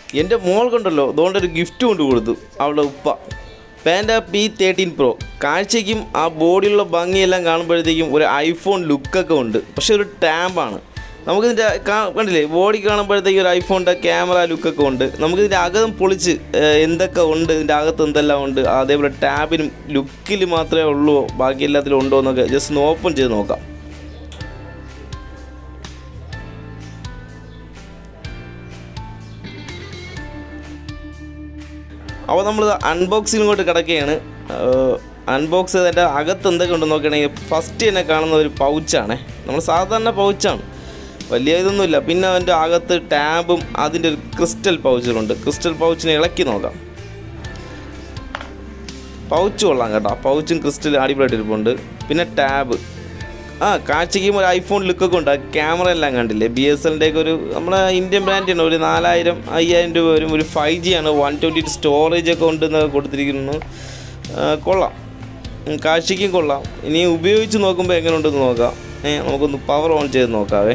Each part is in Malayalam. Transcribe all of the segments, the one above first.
എൻ്റെ മോൾക്കുണ്ടല്ലോ അതുകൊണ്ട് ഒരു ഗിഫ്റ്റ് കൊണ്ട് കൊടുത്തു അവളുടെ ഉപ്പ പാൻഡ പി തേർട്ടീൻ പ്രോ കാഴ്ചയ്ക്കും ആ ബോഡിയുള്ള ഭംഗിയെല്ലാം കാണുമ്പോഴത്തേക്കും ഒരു ഐഫോൺ ലുക്കൊക്കെ ഉണ്ട് പക്ഷെ ഒരു ടാമ്പാണ് നമുക്കിതിൻ്റെ കാ- കണ്ടില്ലേ ബോഡി കാണുമ്പോഴത്തേക്കും ഒരു ഐഫോണിൻ്റെ ക്യാമറ ലുക്കൊക്കെ ഉണ്ട് നമുക്കിതിൻ്റെ അകം പൊളിച്ച് ഏഹ്, എന്തൊക്കെ ഉണ്ട് ഇതിൻ്റെ അകത്ത് എന്തെല്ലാം ഉണ്ട് അതേപോലെ ടാബിനും ലുക്കിൽ മാത്രമേ ഉള്ളൂ ബാക്കി എല്ലാത്തിലും ഉണ്ടോ എന്നൊക്കെ ജസ്റ്റ് ഒന്ന് ഓപ്പൺ ചെയ്ത് നോക്കാം അപ്പോൾ നമ്മൾ അൺബോക്സിങ്ങിലോട്ട് കിടക്കുകയാണ് അൺബോക്സ് ചെയ്തതിൻ്റെ അകത്ത് എന്തൊക്കെ ഉണ്ടെന്ന് നോക്കുകയാണെങ്കിൽ ഫസ്റ്റ് തന്നെ കാണുന്ന ഒരു പൗച്ചാണ് നമ്മൾ സാധാരണ പൗച്ചാണ് വലിയ ഇതൊന്നുമില്ല പിന്നെ അതിൻ്റെ അകത്ത് ടാബും അതിൻ്റെ ഒരു ക്രിസ്റ്റൽ പൗച്ചുകളുണ്ട് ക്രിസ്റ്റൽ പൗച്ചിനെ ഇളക്കി നോക്കാം പൗച്ച് കൊള്ളാം കേട്ടോ പൗച്ചും ക്രിസ്റ്റൽ അടിപൊളിയായിട്ട് ഇരിപ്പുണ്ട് പിന്നെ ടാബ് ആ കാഴ്ചയ്ക്കും ഒരു ഐഫോൺ ലുക്കൊക്കെ ഉണ്ട് ക്യാമറ എല്ലാം കണ്ടില്ലേ ബി എസ് എല്ലിൻ്റെ ഒക്കെ ഒരു നമ്മുടെ ഇന്ത്യൻ ബ്രാൻഡാണ് ഒരു നാലായിരം അയ്യായിരം രൂപ വരും ഒരു ഫൈവ് ജി ആണ് വൺ ട്വൻറ്റി സ്റ്റോറേജ് ഒക്കെ ഉണ്ടെന്ന് കൊടുത്തിരിക്കുന്നു ആ, കൊള്ളാം ഉം, കാഴ്ചയ്ക്കും കൊള്ളാം ഇനി ഉപയോഗിച്ച് നോക്കുമ്പോൾ എങ്ങനെ ഉണ്ടെന്ന് നോക്കാം ഏ നമുക്കൊന്ന് പവർ ഓൺ ചെയ്ത് നോക്കാവേ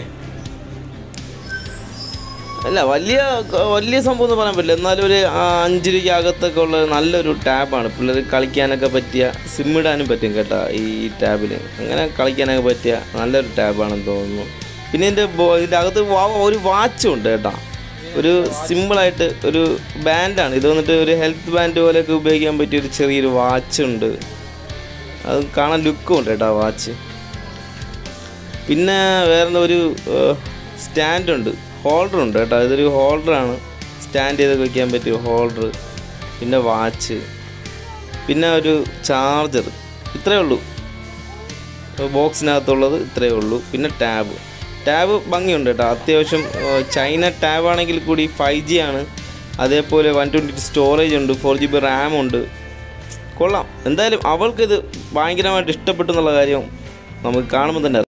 അല്ല വലിയ വലിയ സംഭവം എന്ന് പറയാൻ പറ്റില്ല എന്നാലും ഒരു ആ, അഞ്ച് രൂപയ്ക്ക് അകത്തൊക്കെ ഉള്ള നല്ലൊരു ടാബാണ് പിള്ളേർ കളിക്കാനൊക്കെ പറ്റിയ സിം ഇടാനും പറ്റും കേട്ടോ ഈ ടാബിൽ അങ്ങനെ കളിക്കാനൊക്കെ പറ്റിയ നല്ലൊരു ടാബാണെന്ന് തോന്നുന്നു പിന്നെ ഇതിൻ്റെ ബോ- ഇതിൻ്റെ അകത്ത് വാ- ഒരു വാച്ചും ഉണ്ട് കേട്ടോ ഒരു സിമ്പിളായിട്ട് ഒരു ബാൻഡാണ് ഇത് വന്നിട്ട് ഒരു ഹെൽത്ത് ബാൻഡ് പോലെയൊക്കെ ഉപയോഗിക്കാൻ പറ്റിയ ഒരു ചെറിയൊരു വാച്ചുണ്ട് അത് കാണാൻ ലുക്കും ഉണ്ട് കേട്ടോ ആ വാച്ച് പിന്നെ വേറെ ഒരു സ്റ്റാൻഡ് ഉണ്ട് ഹോൾഡർ ഉണ്ട് കേട്ടോ ഇതൊരു ഹോൾഡറാണ് സ്റ്റാൻഡ് ചെയ്ത് വെക്കാൻ പറ്റിയ ഹോൾഡർ പിന്നെ വാച്ച് പിന്നെ ഒരു ചാർജർ ഇത്രയേ ഉള്ളൂ ബോക്സിനകത്തുള്ളത് ഇത്രയേ ഉള്ളൂ പിന്നെ ടാബ് ടാബ് ഭംഗിയുണ്ട് കേട്ടോ അത്യാവശ്യം ഏഹ്, ചൈന ടാബ് ആണെങ്കിൽ കൂടി ഫൈവ് ജി ആണ് അതേപോലെ വൺ ട്വൻറ്റി സ്റ്റോറേജ് ഉണ്ട് ഫോർ ജി ബി റാം ഉണ്ട് കൊള്ളാം എന്തായാലും അവൾക്കിത് ഭയങ്കരമായിട്ട് ഇഷ്ടപ്പെട്ടു എന്നുള്ള കാര്യം നമുക്ക് കാണുമ്പോൾ തന്നെ അറിയാം.